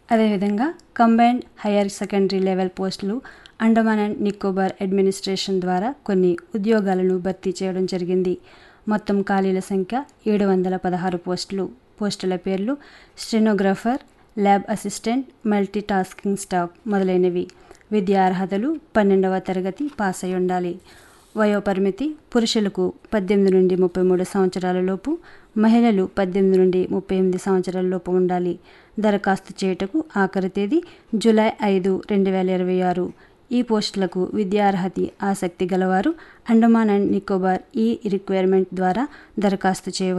అదేవిధంగా combined higher secondary level పోస్టులు Andaman and Nicobar administration ద్వారా కొన్ని ఉద్యోగాలను భర్తీ చేయడం జరిగింది మొత్తం ఖాళీల సంఖ్య ఏడు వందల పదహారు పోస్టులు పోస్టుల పేర్లు stenographer lab assistant multi tasking staff మొదలైనవి విద్యా అర్హతలు పన్నెండవ తరగతి పాస్ అయి ఉండాలి వయోపరిమితి పురుషులకు పద్దెనిమిది నుండి ముప్పై మూడు సంవత్సరాల లోపు మహిళలు పద్దెనిమిది నుండి ముప్పై ఎనిమిది సంవత్సరాల లోపు ఉండాలి దరఖాస్తు చేయుటకు ఆఖరి తేదీ జూలై ఐదు రెండు వేల ఇరవై ఆరు ఈ పోస్టులకు విద్యార్హత ఆసక్తి గలవారు అండమాన్ అండ్ నికోబార్ ఈ రిక్వైర్మెంట్ ద్వారా దరఖాస్తు చేయవచ్చు